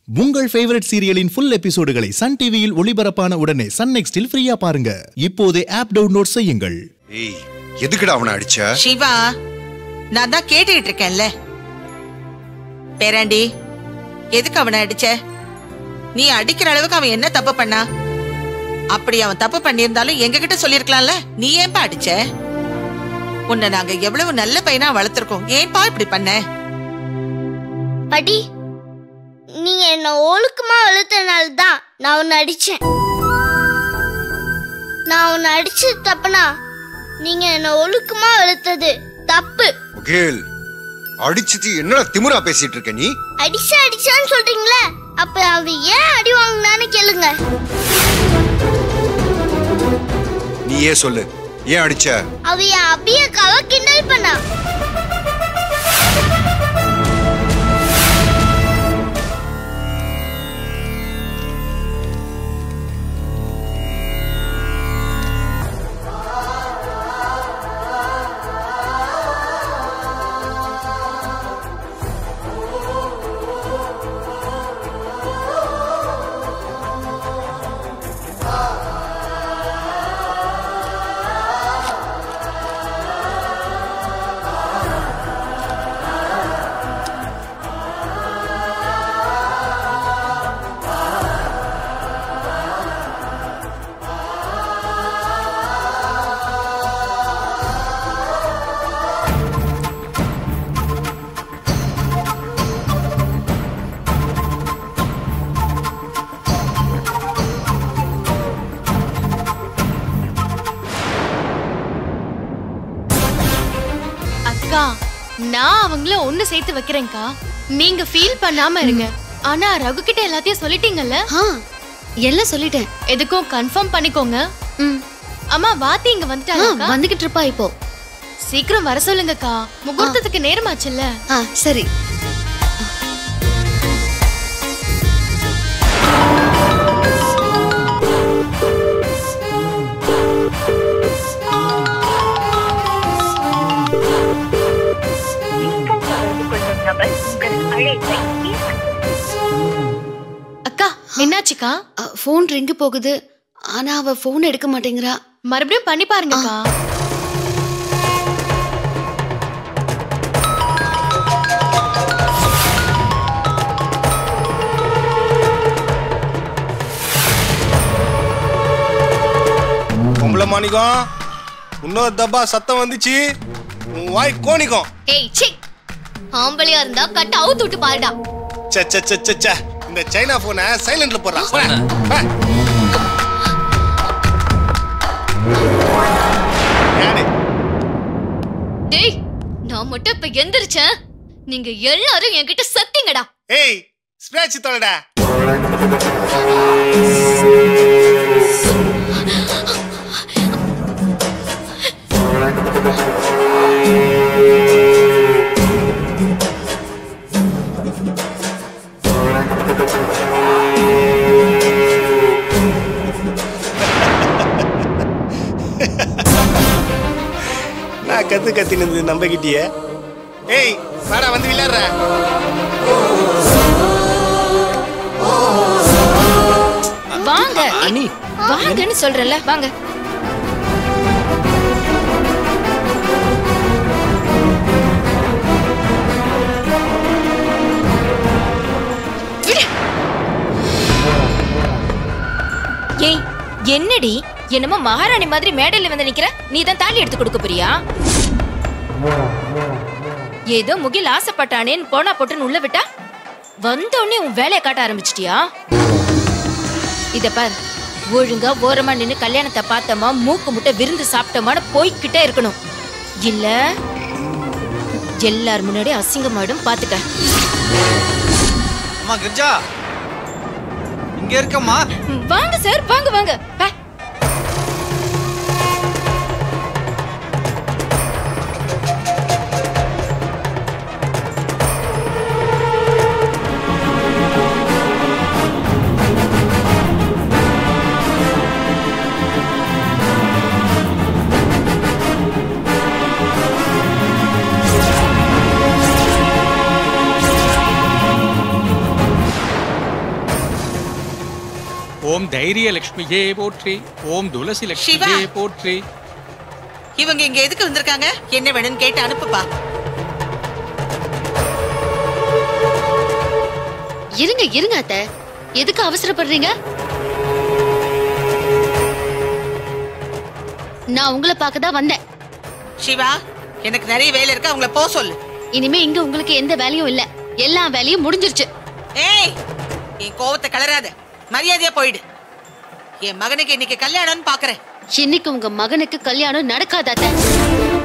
உங்கள் ஃபேவரட் சீரியலின் ஃபுல் எபிசோடுகளை சன் டிவியில் ஒளிபரப்பான உடனே சன் நெக்ஸ்டில் ஃப்ரீயா பாருங்க இப்போதே ஆப் டவுன்லோட் செய்யுங்கள் ஏய் எதுக்குடா அவனை அடிச்ச சிவா நான் தான் கேட்டுக்கிட்டு இருக்கேன்ல பேராண்டி எதுக்கு அவனை அடிச்ச நீ அடிக்கிற அளவுக்கு அவன் என்ன தப்பு பண்ணா அப்படி அவன் தப்பு பண்ணியிருந்தாலும் எங்ககிட்ட சொல்லிருக்கலாம்ல நீ ஏன்பா அடிச்ச உன்னை நாங்க எவ்வளவு நல்ல பையனா வளர்த்திருக்கோம் ஏன்பா இப்படி பண்ண பாட்டி நீங்க என்ன ஒழுக்கமா வளர்த்தனால தான் நான் உன்னை அடிச்சேன் நான் உன்னை அடிச்சது தப்புனா நீங்க என்ன ஒழுக்கமா வளர்த்தது தப்பு முகேல் அடிச்சிட்டு என்னடா திமிரா பேசிட்டு இருக்க நீ அடிச்சா அடிச்சான்னு சொல்றீங்களே அப்ப அவ ஏன் அடி வாங்கினான்னு கேளுங்க நீயே சொல்லு ஏன் அடிச்ச அவ என் அபியக்காவ கிண்டல் பண்ணா அக்கா நான் அவங்கள ஒண்ணு சேர்த்து வைக்கிறேன்க்கா நீங்க ஃபீல் பண்ணாம இருங்க ஆனா ரகு கிட்ட எல்லாத்தையும் சொல்லிட்டீங்கல்ல ஆ எல்லாம் சொல்லிட்டேன் எதுக்கும் கன்ஃபார்ம் பண்ணிக்கோங்க ம் அம்மா வாத்தி இங்க ஆ வந்துட்டாங்க வந்துகிட்டு இருப்பா இப்போ சீக்கிரம் வர சொல்லுங்கக்கா முகூர்த்தத்துக்கு நேரமாச்சுல்ல ஆ சரி அக்கா என்னாச்சுக்கா ஃபோன் ரிங்கு போகுது ஆனா அவ ஃபோன் எடுக்க மாட்டேங்கிறா மறுபடியும் பண்ணி பாருங்கக்கா பொம்பளை மாணிக்கம் இன்னொரு தப்பா சத்தம் வந்துச்சு உன் வாய் கோணிக்கும் ஏய் சி ஆம்பளையா இருந்தா கட்ட அவுத்து விட்டு பாருடா சே சே சே சே சே இந்த சைனா போனை சைலண்ட்ல போடுறா போடா. போ. ஏடி, டேய் நான் மட்டும் இப்ப எந்திரிச்சேன் நீங்க எல்லாரும் என்கிட்ட சத்திங்கடா ஏய் ஸ்பிராச்சு தொலைடா நான் கத்து கத்தினது நம்பகிட்டியே ஏய் வாடா வந்து விளையாடுற வாங்க அண்ணி வாங்கன்னு சொல்றல வாங்க ஏய் என்னடி என்னமோ மகாராணி மாதிரி மேடையில வந்து நிக்கிற நீ தான் தாலி எடுத்து கொடுக்க போறியா ஏதோ முகில் ஆசைப்பட்டானேன்னு போனா போட்டுன்னு உள்ள விட்டா வந்த உடனே உன் வேலையை காட்ட ஆரம்பிச்சிட்டியா இத பார் ஒழுங்கா ஓரமா நின்னு கல்யாணத்தை பார்த்தோமா மூக்கு முட்டை விருந்து சாப்பிட்டோமான்னு போய்கிட்டே இருக்கணும் இல்ல எல்லார் முன்னாடி அசிங்கமாயிடும் பாத்துக்க அம்மா கிரிஜா இங்க இருக்கம்மா வாங்க சார் வாங்க வாங்க வா. ஓம் தைரிய லக்ஷ்மியே போற்றி ஓம் துளசி லக்ஷ்மியே சிவா. போற்றி இவங்க இங்க எதுக்கு வந்திருக்காங்க என்ன வேணும்னு கேட்டு அனுப்புப்பா இருங்க இருங்க அத்தை எதுக்கு அவசரப்படுறீங்க நான் உங்களை பார்க்க தான் வந்தேன் சிவா எனக்கு நிறைய வேலை இருக்கு அவங்கள போ சொல்லு இனிமே இங்க உங்களுக்கு எந்த வேலையும் இல்ல எல்லா வேலையும் முடிஞ்சிருச்சு ஏய் என் கோவத்தை கலராத மரியாதையா போயிடு என் மகனுக்கு இன்னைக்கு கல்யாணம்னு பாக்குறேன் இன்னைக்கு உங்க மகனுக்கு கல்யாணம் நடக்காத அத்தை